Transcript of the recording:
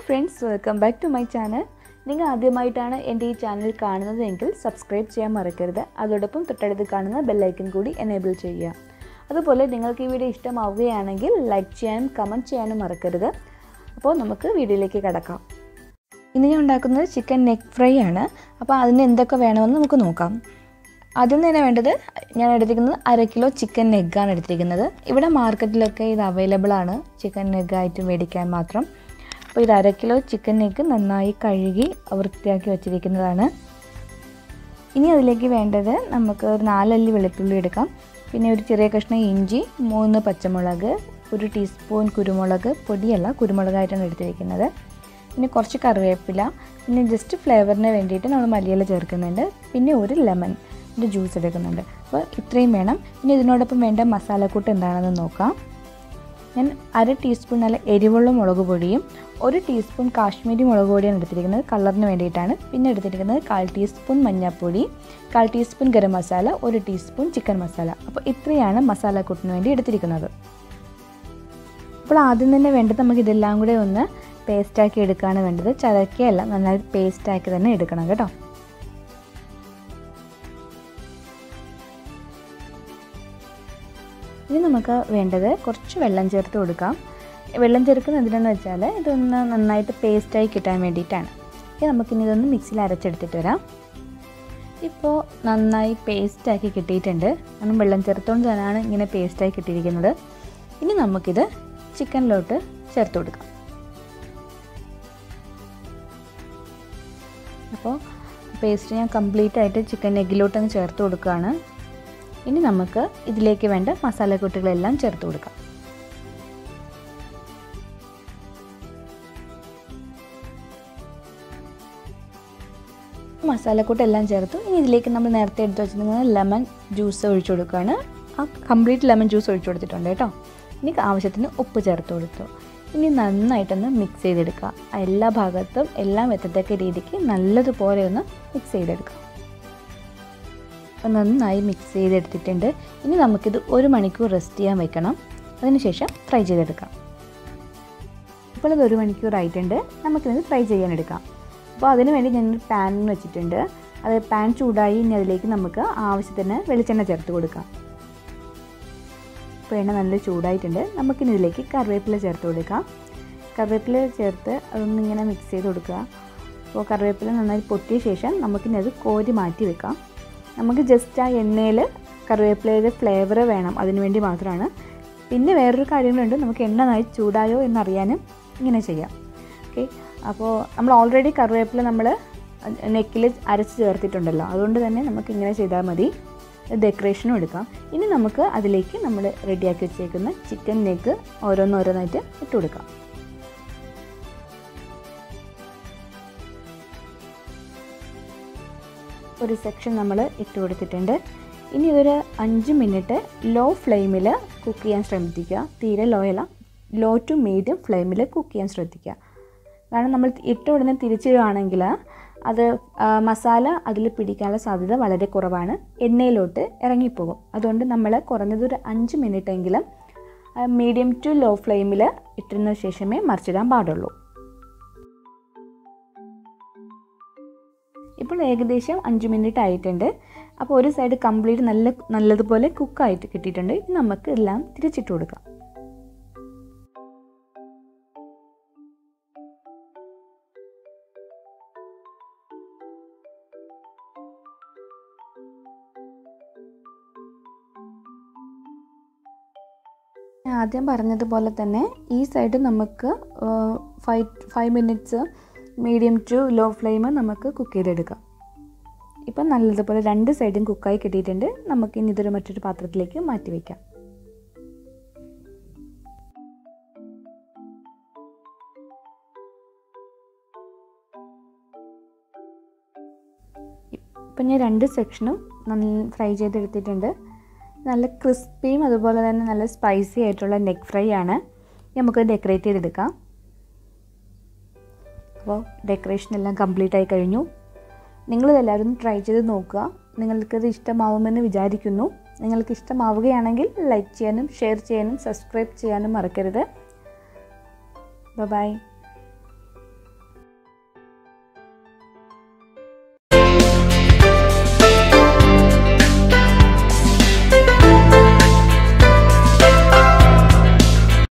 friends welcome back to my channel നിങ്ങൾ ആദ്യമായിട്ടാണ് എൻ്റെ ഈ ചാനൽ കാണുന്നതെങ്കിൽ സബ്സ്ക്രൈബ് ചെയ്യാൻ മറക്കരുത് അതോടൊപ്പം തൊട്ടടുത്ത് കാണുന്ന ബെല്ലൈക്കൻ കൂടി എനേബിൾ ചെയ്യുക അതുപോലെ നിങ്ങൾക്ക് ഈ വീഡിയോ ഇഷ്ടമാവുകയാണെങ്കിൽ ലൈക്ക് ചെയ്യാനും കമൻറ്റ് ചെയ്യാനും മറക്കരുത് അപ്പോൾ നമുക്ക് വീഡിയോയിലേക്ക് കിടക്കാം ഇന്ന് ഞാൻ ഉണ്ടാക്കുന്നത് ചിക്കൻ നെക്ക് ഫ്രൈ ആണ് അപ്പോൾ അതിന് എന്തൊക്കെ വേണമെന്ന് നമുക്ക് നോക്കാം ആദ്യം തന്നെ വേണ്ടത് ഞാൻ എടുത്തിരിക്കുന്നത് അര കിലോ ചിക്കൻ നെഗ്ഗാണ് എടുത്തിരിക്കുന്നത് ഇവിടെ മാർക്കറ്റിലൊക്കെ ഇത് അവൈലബിൾ ആണ് ചിക്കൻ നെഗ്ഗായിട്ട് മേടിക്കാൻ മാത്രം അപ്പോൾ ഇത് അര കിലോ ചിക്കൻ നെഗ് നന്നായി കഴുകി വൃത്തിയാക്കി വെച്ചിരിക്കുന്നതാണ് ഇനി അതിലേക്ക് വേണ്ടത് നമുക്ക് ഒരു നാലല്ലി വെളുത്തുള്ളി എടുക്കാം പിന്നെ ഒരു ചെറിയ കഷ്ണം ഇഞ്ചി മൂന്ന് പച്ചമുളക് ഒരു ടീസ്പൂൺ കുരുമുളക് പൊടിയല്ല കുരുമുളകായിട്ടാണ് എടുത്തിരിക്കുന്നത് പിന്നെ കുറച്ച് കറിവേപ്പില പിന്നെ ജസ്റ്റ് ഫ്ലേവറിന് വേണ്ടിയിട്ട് നമ്മൾ മല്ലിയില ചേർക്കുന്നുണ്ട് പിന്നെ ഒരു ലെമൺ ഒരു ജ്യൂസ് എടുക്കുന്നുണ്ട് അപ്പോൾ ഇത്രയും വേണം പിന്നെ ഇതിനോടൊപ്പം വേണ്ട മസാലക്കൂട്ട് എന്താണെന്ന് നോക്കാം ഞാൻ അര ടീസ്പൂൺ നല്ല എരിവുള്ള മുളക് പൊടിയും ഒരു ടീസ്പൂൺ കാശ്മീരി മുളക് പൊടിയാണ് എടുത്തിരിക്കുന്നത് കളറിന് വേണ്ടിയിട്ടാണ് പിന്നെ എടുത്തിരിക്കുന്നത് കാൽ ടീസ്പൂൺ മഞ്ഞൾപ്പൊടി കാൽ ടീസ്പൂൺ ഗരം മസാല ഒരു ടീസ്പൂൺ ചിക്കൻ മസാല അപ്പോൾ ഇത്രയാണ് മസാലക്കൂട്ടിന് വേണ്ടി എടുത്തിരിക്കുന്നത് അപ്പോൾ ആദ്യം തന്നെ വേണ്ടത് നമുക്ക് ഇതെല്ലാം കൂടെ ഒന്ന് പേസ്റ്റാക്കി എടുക്കുകയാണ് വേണ്ടത് ചതക്കുകയല്ല നന്നായി പേസ്റ്റാക്കി തന്നെ എടുക്കണം കേട്ടോ ഇനി നമുക്ക് വേണ്ടത് കുറച്ച് വെള്ളം ചേർത്ത് കൊടുക്കാം വെള്ളം ചേർക്കുന്നത് എന്തിനാണെന്ന് വെച്ചാൽ ഇതൊന്ന് നന്നായിട്ട് പേസ്റ്റായി കിട്ടാൻ വേണ്ടിയിട്ടാണ് ഇനി നമുക്കിനി ഇതൊന്ന് മിക്സിയിൽ അരച്ചെടുത്തിട്ട് വരാം ഇപ്പോൾ നന്നായി പേസ്റ്റാക്കി കിട്ടിയിട്ടുണ്ട് കാരണം വെള്ളം ചേർത്തുകൊണ്ട് തന്നെയാണ് ഇങ്ങനെ പേസ്റ്റായി കിട്ടിയിരിക്കുന്നത് ഇനി നമുക്കിത് ചിക്കനിലോട്ട് ചേർത്ത് കൊടുക്കാം അപ്പോൾ പേസ്റ്റ് ഞാൻ കംപ്ലീറ്റ് ആയിട്ട് ചിക്കൻ എഗ്ഗിലോട്ടങ്ങ് ചേർത്ത് കൊടുക്കുകയാണ് ഇനി നമുക്ക് ഇതിലേക്ക് വേണ്ട മസാലക്കൂട്ടുകളെല്ലാം ചേർത്ത് കൊടുക്കാം മസാലക്കൂട്ടെല്ലാം ചേർത്തു ഇനി ഇതിലേക്ക് നമ്മൾ നേരത്തെ എടുത്ത് വെച്ചിരിക്കുന്ന ലെമൺ ജ്യൂസ് ഒഴിച്ചു കൊടുക്കുകയാണ് ആ കംപ്ലീറ്റ് ലെമൺ ജ്യൂസ് ഒഴിച്ചു കൊടുത്തിട്ടുണ്ട് കേട്ടോ ഇനി ആവശ്യത്തിന് ഉപ്പ് ചേർത്ത് കൊടുത്തു ഇനി നന്നായിട്ടൊന്ന് മിക്സ് ചെയ്തെടുക്കുക എല്ലാ ഭാഗത്തും എല്ലാം എത്തത്തക്ക രീതിക്ക് നല്ലതുപോലെ ഒന്ന് മിക്സ് ചെയ്തെടുക്കുക അപ്പോൾ നന്നായി മിക്സ് ചെയ്തെടുത്തിട്ടുണ്ട് ഇനി നമുക്കിത് ഒരു മണിക്കൂർ റെസ്റ്റ് ചെയ്യാൻ വെക്കണം അതിനുശേഷം ഫ്രൈ ചെയ്തെടുക്കാം ഇപ്പോൾ ഇത് ഒരു മണിക്കൂർ ആയിട്ടുണ്ട് നമുക്കിത് ഫ്രൈ ചെയ്യാൻ എടുക്കാം അപ്പോൾ അതിന് വേണ്ടി ഞാൻ പാൻ വെച്ചിട്ടുണ്ട് അത് പാൻ ചൂടായി ഇനി അതിലേക്ക് നമുക്ക് ആവശ്യത്തിന് വെളിച്ചെണ്ണ ചേർത്ത് കൊടുക്കാം ഇപ്പോൾ എണ്ണ നല്ല ചൂടായിട്ടുണ്ട് നമുക്കിനി ഇതിലേക്ക് കറിവേപ്പില ചേർത്ത് കൊടുക്കാം കറിവേപ്പില ചേർത്ത് അതൊന്നിങ്ങനെ മിക്സ് ചെയ്ത് കൊടുക്കുക അപ്പോൾ കറിവേപ്പില നന്നായി പൊട്ടിയ ശേഷം നമുക്കിനി അത് കോരി മാറ്റി വെക്കാം നമുക്ക് ജസ്റ്റ് ആ എണ്ണയിൽ കറിവേപ്പിലയുടെ ഫ്ലേവർ വേണം അതിനു വേണ്ടി മാത്രമാണ് പിന്നെ വേറൊരു കാര്യങ്ങളുണ്ട് നമുക്ക് എണ്ണ നന്നായി ചൂടായോ എന്നറിയാനും ഇങ്ങനെ ചെയ്യാം ഓക്കെ അപ്പോൾ നമ്മൾ ഓൾറെഡി കറിവേപ്പില നമ്മൾ നെക്കിൽ അരച്ച് ചേർത്തിട്ടുണ്ടല്ലോ അതുകൊണ്ട് തന്നെ നമുക്ക് ഇങ്ങനെ ചെയ്താൽ മതി ഡെക്കറേഷനും എടുക്കാം ഇനി നമുക്ക് അതിലേക്ക് നമ്മൾ റെഡിയാക്കി വെച്ചേക്കുന്ന ചിക്കൻ നെക്ക് ഓരോന്നോരോന്നായിട്ട് ഇട്ട് കൊടുക്കാം ഒരു സെക്ഷൻ നമ്മൾ ഇട്ട് കൊടുത്തിട്ടുണ്ട് ഇനി ഇതൊരു അഞ്ച് മിനിറ്റ് ലോ ഫ്ലെയിമിൽ കുക്ക് ചെയ്യാൻ ശ്രമിക്കുക തീരെ ലോ അല്ല ലോ ടു മീഡിയം ഫ്ലെയിമിൽ കുക്ക് ചെയ്യാൻ ശ്രദ്ധിക്കുക കാരണം നമ്മൾ ഇട്ട ഉടനെ തിരിച്ചിടുകയാണെങ്കിൽ അത് മസാല അതിൽ പിടിക്കാനുള്ള സാധ്യത വളരെ കുറവാണ് എണ്ണയിലോട്ട് ഇറങ്ങിപ്പോകും അതുകൊണ്ട് നമ്മൾ കുറഞ്ഞതൊരു അഞ്ച് മിനിറ്റ് എങ്കിലും മീഡിയം ടു ലോ ഫ്ലെയിമിൽ ഇട്ടതിന് ശേഷമേ മറിച്ചിടാൻ പാടുള്ളൂ ഇപ്പോൾ ഏകദേശം അഞ്ച് മിനിറ്റ് ആയിട്ടുണ്ട് അപ്പോൾ ഒരു സൈഡ് കംപ്ലീറ്റ് നല്ല നല്ലതുപോലെ കുക്കായിട്ട് കിട്ടിയിട്ടുണ്ട് ഇനി നമുക്ക് എല്ലാം തിരിച്ചിട്ട് കൊടുക്കാം ആദ്യം പറഞ്ഞതുപോലെ തന്നെ ഈ സൈഡ് നമുക്ക് five five minutes medium to low flame നമുക്ക് കുക്ക് ചെയ്തെടുക്കാം ഇപ്പം നല്ലതുപോലെ രണ്ട് സൈഡും കുക്കായി കിട്ടിയിട്ടുണ്ട് നമുക്ക് ഇനി ഇതൊരു മറ്റൊരു പാത്രത്തിലേക്ക് മാറ്റി വയ്ക്കാം ഇപ്പം ഞാൻ രണ്ട് സെക്ഷനും നല്ല ഫ്രൈ ചെയ്തെടുത്തിട്ടുണ്ട് നല്ല ക്രിസ്പിയും അതുപോലെ തന്നെ നല്ല സ്പൈസി ആയിട്ടുള്ള നെക്ക് ഫ്രൈ ആണ് നമുക്ക് ഡെക്കറേറ്റ് ചെയ്തെടുക്കാം അപ്പോൾ ഡെക്കറേഷൻ എല്ലാം കംപ്ലീറ്റ് ആയി കഴിഞ്ഞു നിങ്ങളിതെല്ലാവരും ട്രൈ ചെയ്ത് നോക്കുക നിങ്ങൾക്കത് ഇഷ്ടമാവുമെന്ന് വിചാരിക്കുന്നു നിങ്ങൾക്ക് ഇഷ്ടമാവുകയാണെങ്കിൽ ലൈക്ക് ചെയ്യാനും ഷെയർ ചെയ്യാനും സബ്സ്ക്രൈബ് ചെയ്യാനും മറക്കരുത് ബൈ